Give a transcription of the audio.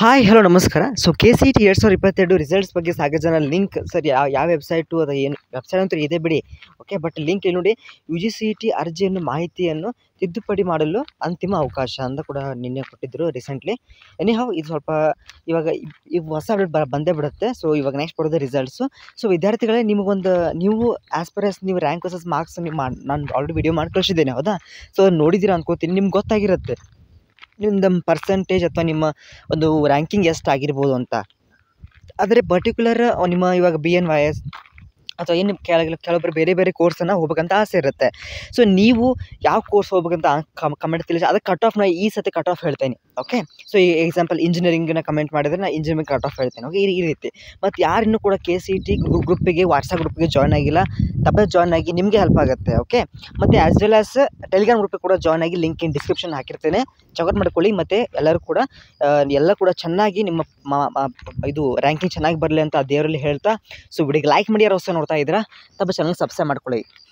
hi hello ನಮಸ್ಕಾರ so K C T ಎರಡು ಸಾವಿರದ ಇಪ್ಪತ್ತೆರಡು ರಿಸಲ್ಟ್ಸ್ ಬಗ್ಗೆ ಸಾಕಷ್ಟು ಜನ ಲಿಂಕ್ ಸರ್ ಯಾವ ಯಾವ ವೆಬ್ಸೈಟು ಅದು ಏನು ವೆಬ್ಸೈಟ್ ಅಂತೂ ಇದೆ ಬಿಡಿ ಓಕೆ ಬಟ್ ಲಿಂಕ್ ಇಲ್ಲಿ ನೋಡಿ ಯು ಜಿ ಸಿ ಟಿ ಅರ್ಜಿಯನ್ನು ಮಾಹಿತಿಯನ್ನು ತಿದ್ದುಪಡಿ ಮಾಡಲು ಅಂತಿಮ ಅವಕಾಶ ಅಂತ ಕೂಡ ನಿನ್ನೆ ಕೊಟ್ಟಿದ್ದರು ರೀಸೆಂಟ್ಲಿ ಎನಿಹೌ ಇದು ಸ್ವಲ್ಪ ಇವಾಗ ಈಗ ಹೊಸ ಅಪ್ಡೇಟ್ ಬ ಬಂದೇ ಬಿಡುತ್ತೆ ಸೊ ಇವಾಗ ನೆಕ್ಸ್ಟ್ ಬರೋದು ರಿಸಲ್ಟ್ಸು ಸೊ ವಿದ್ಯಾರ್ಥಿಗಳೇ ನಿಮಗೊಂದು ನೀವು ಆ್ಯಸ್ ಪರ್ ಎಸ್ ನೀವು ರ್ಯಾಂಕ್ ವರ್ಸಸ್ ಮಾರ್ಕ್ಸ್ ನೀವು ಮಾಡಿ ನಾನು ಆಲ್ರೆಡಿ ವಿಡಿಯೋ ಮಾಡಿ ಕಳಿಸಿದ್ದೇನೆ ಹೌದಾ ಸೊ ನೋಡಿದ್ದೀರಾ ಅನ್ಕೋತೀನಿ ನಿಮ್ಗೆ ಗೊತ್ತಾಗಿರುತ್ತೆ ನಿಮ್ದು ಪರ್ಸೆಂಟೇಜ್ ಅಥವಾ ನಿಮ್ಮ ಒಂದು ರ್ಯಾಂಕಿಂಗ್ ಎಷ್ಟು ಆಗಿರ್ಬೋದು ಅಂತ ಆದರೆ ಪರ್ಟಿಕ್ಯುಲರ್ ನಿಮ್ಮ ಇವಾಗ ಬಿ ಎನ್ ವೈ ಎಸ್ ಅಥವಾ ಏನು ಕೆಳಗೆ ಕೆಲವೊಬ್ಬರು ಬೇರೆ ಬೇರೆ ಕೋರ್ಸನ್ನು ಹೋಗ್ಬೇಕಂತ ಆಸೆ ಇರುತ್ತೆ ಸೊ ನೀವು ಯಾವ ಕೋರ್ಸ್ ಹೋಗ್ಬೇಕಂತ ಕಮೆಂಟ್ ತಿಳಿಸಿ ಅದಕ್ಕೆ ಕಟ್ ಆಫ್ ನಾ ಈ ಸತಿ ಕಟ್ ಆಫ್ ಹೇಳ್ತೇನೆ ಓಕೆ ಸೊ ಈ ಎಕ್ಸಾಂಪಲ್ ಇಂಜಿನಿಯರಿಂಗ್ನ ಕಮೆಂಟ್ ಮಾಡಿದರೆ ನಾನು ಇಂಜಿನಿಯರಿಂಗ್ ಕಟ್ ಆಫ್ ಹೇಳ್ತೇನೆ ಓಕೆ ಈ ರೀತಿ ಮತ್ತು ಯಾರು ಇನ್ನೂ ಕೂಡ ಕೆ ಸಿ ಟಿ ಗ್ರೂಪಿಗೆ ವಾಟ್ಸಪ್ ಗ್ರೂಪಿಗೆ ಜಾಯ್ನ್ ಆಗಿಲ್ಲ ತಪ್ಪೇ ಜಾಯ್ನ್ ಆಗಿ ನಿಮಗೆ ಹೆಲ್ಪ್ ಆಗುತ್ತೆ ಓಕೆ ಮತ್ತು ಆ್ಯಸ್ ವೆಲ್ ಆಸ್ ಟೆಲಿಗ್ರಾಮ್ ಗ್ರೂಪಿಗೆ ಕೂಡ ಜಾಯ್ನ್ ಆಗಿ ಲಿಂಕ್ ಇನ್ ಡಿಸ್ಕ್ರಿಪ್ಷನ್ ಹಾಕಿರ್ತೇನೆ ಚೆಕೌಟ್ ಮಾಡ್ಕೊಳ್ಳಿ ಮತ್ತು ಎಲ್ಲರೂ ಕೂಡ ಆ, ಎಲ್ಲ ಕೂಡ ಚೆನ್ನಾಗಿ ನಿಮ್ಮ ಮ- ಮ- ಇದು ರ್ಯಾಂಕಿಂಗ್ ಚೆನ್ನಾಗಿ ಬರಲಿ ಅಂತ ಆ ದೇವರಲ್ಲಿ ಹೇಳ್ತಾ ಸೊ ವಿಡಿಯೋಗೆ ಲೈಕ್ ಮಾಡಿ ಯಾರು ಹೊಸ ನೋಡ್ತಾ ಇದ್ದೀರಾ ತಮ್ಮ ಚಾನಲ್ ಸಬ್ಸ್ಕ್ರೈಬ್ ಮಾಡ್ಕೊಳ್ಳಿ